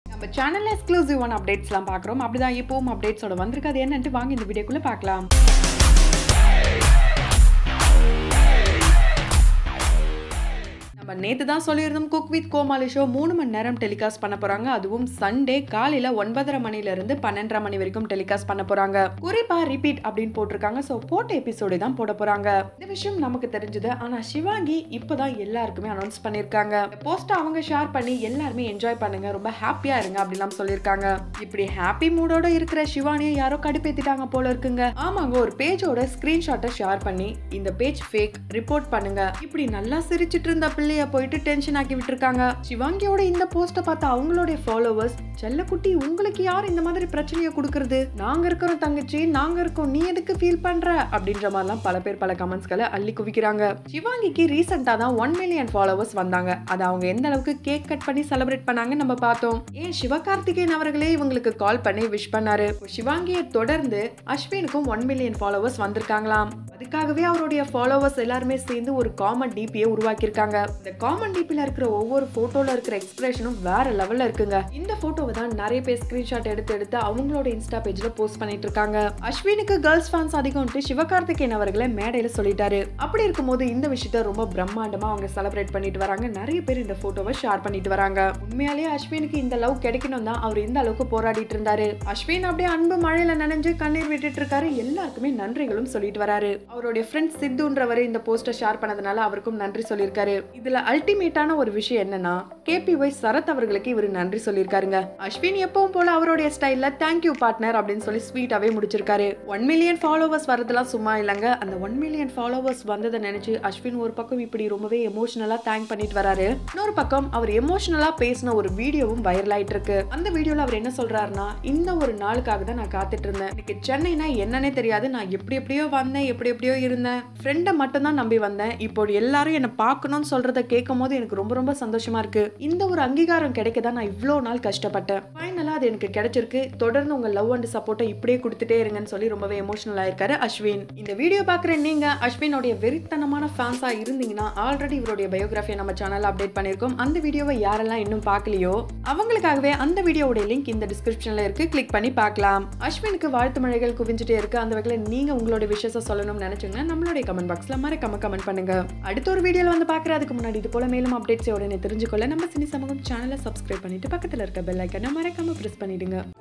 நம்ம சேனல்ல எக்ஸ்க்ளூசிவான அப்டேட்ஸ்லாம் பார்க்குறோம் அப்படிதான் இப்போவும் அப்டேட்ஸோட வந்திருக்கு அது என்னன்ட்டு வாங்க இந்த வீடியோக்குள்ள பார்க்கலாம் நம்ம நேற்று தான் சொல்லியிருந்தோம் குக் வித் கோமாளி ஷோ மூணு மணி நேரம் டெலிகாஸ்ட் பண்ண போறாங்க அதுவும் சண்டே காலையில ஒன்பதரை மணில இருந்து பன்னெண்டரை மணி வரைக்கும் டெலிகாஸ்ட் பண்ண போறாங்க குறிப்பா ரிப்பீட் அப்படின்னு போட்டிருக்காங்க ஸோ போட்ட எபிசோடு தான் போட போறாங்க இந்த விஷயம் நமக்கு தெரிஞ்சது ஆனா சிவாங்கி இப்பதான் எல்லாருக்குமே அனௌன்ஸ் பண்ணிருக்காங்க போஸ்ட் அவங்க ஷேர் பண்ணி எல்லாருமே என்ஜாய் பண்ணுங்க ரொம்ப ஹாப்பியா இருங்க அப்படிலாம் சொல்லியிருக்காங்க இப்படி ஹாப்பி மூடோட இருக்கிற சிவானியை யாரோ கடுப்பேத்திட்டாங்க போல இருக்குங்க ஆமாங்க ஒரு பேஜோட ஸ்கிரீன்ஷாட்டை ஷேர் பண்ணி இந்த பேஜ் ஃபேக் ரிப்போர்ட் பண்ணுங்க இப்படி நல்லா சிரிச்சிட்டு இருந்த பிள்ளைய போயிட்டு டென்ஷன் ஆக்கி விட்டுருக்காங்க சிவாங்கியோட இந்த போஸ்ட்டை பார்த்து அவங்களுடைய ஃபாலோவர்ஸ் செல்லக்குட்டி உங்களுக்கு யார் இந்த மாதிரி பிரச்சனையை கொடுக்கறது நாங்க இருக்கிறோம் தங்கச்சி நாங்க இருக்கோம் நீ எதுக்கு ஃபீல் பண்ற அப்படின்ற மாதிரிலாம் பல பேர் பல கமெண்ட்ஸ்களை அள்ளி குவிக்கிறாங்க சிவாங்கிக்கு ரீசெண்டா தான் ஒன் மில்லியன் ஃபாலோவர்ஸ் வந்தாங்க அதை அவங்க எந்த அளவுக்கு கேக் கட் பண்ணி செலிப்ரேட் பண்ணாங்க நம்ம பார்த்தோம் ஏன் சிவகார்த்திகேயன் அவர்களே இவங்களுக்கு கால் பண்ணி விஷ் பண்ணாரு சிவாங்கியை தொடர்ந்து அஸ்வினுக்கும் ஒன் மில்லியன் ஃபாலோவர்ஸ் வந்திருக்காங்களாம் அதுக்காகவே அவருடைய ஃபாலோவர்ஸ் எல்லாருமே சேர்ந்து ஒரு காமன் டிபியை உருவாக்கியிருக்காங்க இந்த காமன் டிபில இருக்கிற ஒவ்வொரு போட்டோல இருக்கிற எக்ஸ்பிரஷனும் வேற லெவல்ல இருக்குங்க இந்த போட்டோவை தான் நிறைய பேர் ஸ்கிரீன்ஷாட் எடுத்து எடுத்து அவங்களோட இன்ஸ்டா பேஜ்ல போஸ்ட் பண்ணிட்டு இருக்காங்க அஸ்வினுக்கு கேர்ள்ஸ் ஃபேன்ஸ் அதிகம்ட்டு சிவகார்த்திகேயன் அவர்களை மேடையில சொல்லிட்டாரு அப்படி இருக்கும்போது இந்த விஷயத்த ரொம்ப பிரம்மாண்டமா அவங்க செலிப்ரேட் பண்ணிட்டு வராங்க நிறைய பேர் இந்த போட்டோவை ஷேர் பண்ணிட்டு வராங்க உண்மையாலேயே அஸ்வினுக்கு இந்த லவ் கிடைக்கணும் தான் அவர் இந்த அளவுக்கு போராடிட்டு இருந்தாரு அஸ்வின் அப்படியே அன்பு மழையில நனைஞ்சு கண்ணீர் விட்டுட்டு இருக்காரு எல்லாருக்குமே நன்றிகளும் சொல்லிட்டு வராரு அவருடைய ஃப்ரெண்ட் சித்துன்றவர் இந்த போஸ்டர் ஷேர் பண்ணதுனால அவருக்கும் நன்றி சொல்லியிருக்காரு இதுல அல்டிமேட்டான ஒரு விஷயம் என்னன்னா கேபி ஒய் சரத் அவர்களுக்கு இவர் நன்றி சொல்லியிருக்காருங்க அஸ்வின் எப்பவும் போல அவருடைய ஸ்டைல்ல தேங்க்யூ பார்ட்னர் அப்படின்னு சொல்லி ஸ்வீட்டாவே முடிச்சிருக்காரு ஒன் மில்லியன் ஃபாலோவர்ஸ் வரதெல்லாம் சும்மா இல்லைங்க அந்த ஒன் மில்லியன் ஃபாலோவர்ஸ் வந்ததை நினைச்சு அஸ்வின் ஒரு பக்கம் இப்படி ரொம்பவே எமோஷனலா தேங்க் பண்ணிட்டு வராரு இன்னொரு பக்கம் அவர் எமோஷனலா பேசின ஒரு வீடியோவும் வைரல் ஆயிட்டு இருக்கு அந்த வீடியோல அவர் என்ன சொல்றாருன்னா இந்த ஒரு நாளுக்காக தான் நான் காத்துட்டு இருந்தேன் எனக்கு சென்னைனா என்னன்னே தெரியாது நான் எப்படி எப்படியோ வந்தேன் எப்படி எப்படியோ இருந்தேன் ஃப்ரெண்டை மட்டும் தான் நம்பி வந்தேன் இப்போ எல்லாரும் என்னை பார்க்கணும்னு சொல்றத கேட்கும் போது எனக்கு ரொம்ப ரொம்ப சந்தோஷமா இருக்கு இந்த ஒரு அங்கீகாரம் கிடைக்க தான் நான் இவ்வளோ நாள் கஷ்டப்பட்டேன் ஃபைனலா அது எனக்கு கிடைச்சிருக்கு தொடர்ந்து உங்க லவ் அண்ட் சப்போர்ட்டை இப்படியே கொடுத்துட்டே இருங்கன்னு சொல்லி ரொம்பவே எமோஷனல் ஆயிருக்காரு அஸ்வின் இந்த வீடியோ பார்க்குற நீங்க அஸ்வினோடைய வெறித்தனமான ஃபேன்ஸா இருந்தீங்கன்னா ஆல்ரெடி இவருடைய பயோகிராஃபியை நம்ம சேனல்ல அப்டேட் பண்ணியிருக்கோம் அந்த வீடியோவை யாரெல்லாம் இன்னும் பார்க்கலையோ அவங்களுக்காகவே அந்த வீடியோவோட லிங்க் இந்த டிஸ்கிரிப்ஷன்ல இருக்கு கிளிக் பண்ணி பார்க்கலாம் அஸ்வினுக்கு வாழ்த்து மழைகள் குவிஞ்சிட்டே இருக்கு அந்த வகையில் நீங்க உங்களோட விஷயத்தை சொல்லணும்னு நினைச்சீங்கன்னா நம்மளுடைய கமெண்ட் பாக்ஸ்ல மறக்காம கமெண்ட் பண்ணுங்க அடுத்த ஒரு வீடியோல வந்து பார்க்கறதுக்கு முன்னாடி இது போல மேலும் அப்டேட்ஸ் உடனே தெரிஞ்சுக்கொள்ள நம்ம சினி சமூகம் சேனலை சப்ஸ்கிரைப் பண்ணிட்டு பக்கத்துல இருக்க பெல் ஐக்கனை மறக்காம பிரஸ் பண்ணிடுங்க